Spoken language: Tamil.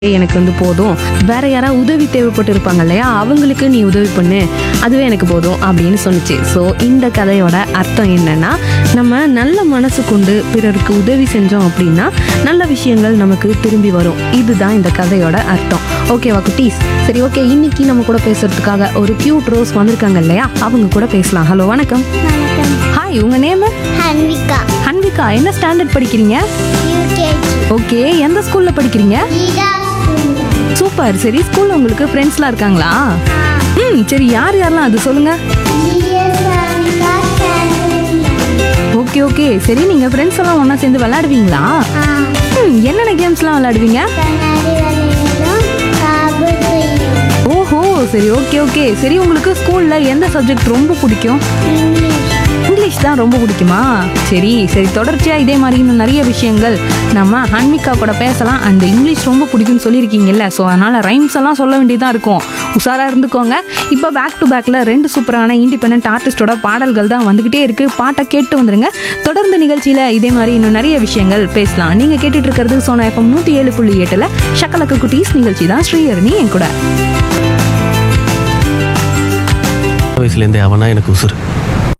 எனக்கு வந்து போதும் வேற யாராவது உதவி தேவைப்பட்டு இருப்பாங்க இல்லையா அவங்களுக்கு நீ உதவி பண்ணு அதுவே எனக்கு போதும் அப்படின்னு சொன்னுச்சு ஸோ இந்த கதையோட அர்த்தம் என்னன்னா நம்ம நல்ல மனசு கொண்டு பிறருக்கு உதவி செஞ்சோம் அப்படின்னா நல்ல விஷயங்கள் நமக்கு திரும்பி வரும் இதுதான் இந்த கதையோட அர்த்தம் ஓகேவா குட்டீஸ் சரி ஓகே இன்னைக்கு நம்ம கூட பேசுறதுக்காக ஒரு கியூட் ரோஸ் வந்திருக்காங்க இல்லையா அவங்க கூட பேசலாம் ஹலோ வணக்கம் வணக்கம் ஹாய் உங்க நேம் ஹன்விகா ஹன்விகா என்ன ஸ்டாண்டர்ட் படிக்கிறீங்க யூகேஜி ஓகே எந்த ஸ்கூல்ல படிக்கிறீங்க ஈடா சூப்பர் சரி ஸ்கூல்ல உங்களுக்கு ஃப்ரெண்ட்ஸ்லாம் இருக்காங்களா ம் சரி யார் யாரெல்லாம் அது சொல்லுங்க ஓகே ஓகே சரி நீங்க ஃப்ரெண்ட்ஸ் எல்லாம் ஒண்ணா சேர்ந்து விளையாடுவீங்களா ம் என்னென்ன கேம்ஸ்லாம் விளையாடுவீங்க ஓஹோ சரி ஓகே ஓகே சரி உங்களுக்கு ஸ்கூல்ல எந்த சப்ஜெக்ட் ரொம்ப பிடிக்கும் இங்கிலீஷ் தான் ரொம்ப பிடிக்குமா சரி சரி தொடர்ச்சியா இதே மாதிரி இன்னும் நிறைய விஷயங்கள் நம்ம ஹன்மிகா கூட பேசலாம் அந்த இங்கிலீஷ் ரொம்ப பிடிக்கும்னு சொல்லியிருக்கீங்கல்ல ஸோ அதனால ரைம்ஸ் எல்லாம் சொல்ல வேண்டியதாக இருக்கும் உஷாரா இருந்துக்கோங்க இப்போ பேக் டு பேக்ல ரெண்டு சூப்பரான இண்டிபெண்ட் ஆர்டிஸ்டோட பாடல்கள் தான் வந்துகிட்டே இருக்கு பாட்டை கேட்டு வந்துருங்க தொடர்ந்து நிகழ்ச்சியில இதே மாதிரி இன்னும் நிறைய விஷயங்கள் பேசலாம் நீங்க கேட்டுட்டு இருக்கிறது சோனா எஃப்எம் நூத்தி ஏழு புள்ளி எட்டுல ஷக்கலக்கு குட்டீஸ் நிகழ்ச்சி தான் ஸ்ரீஹரணி என் கூட வயசுலேருந்தே அவனா எனக்கு உசுறு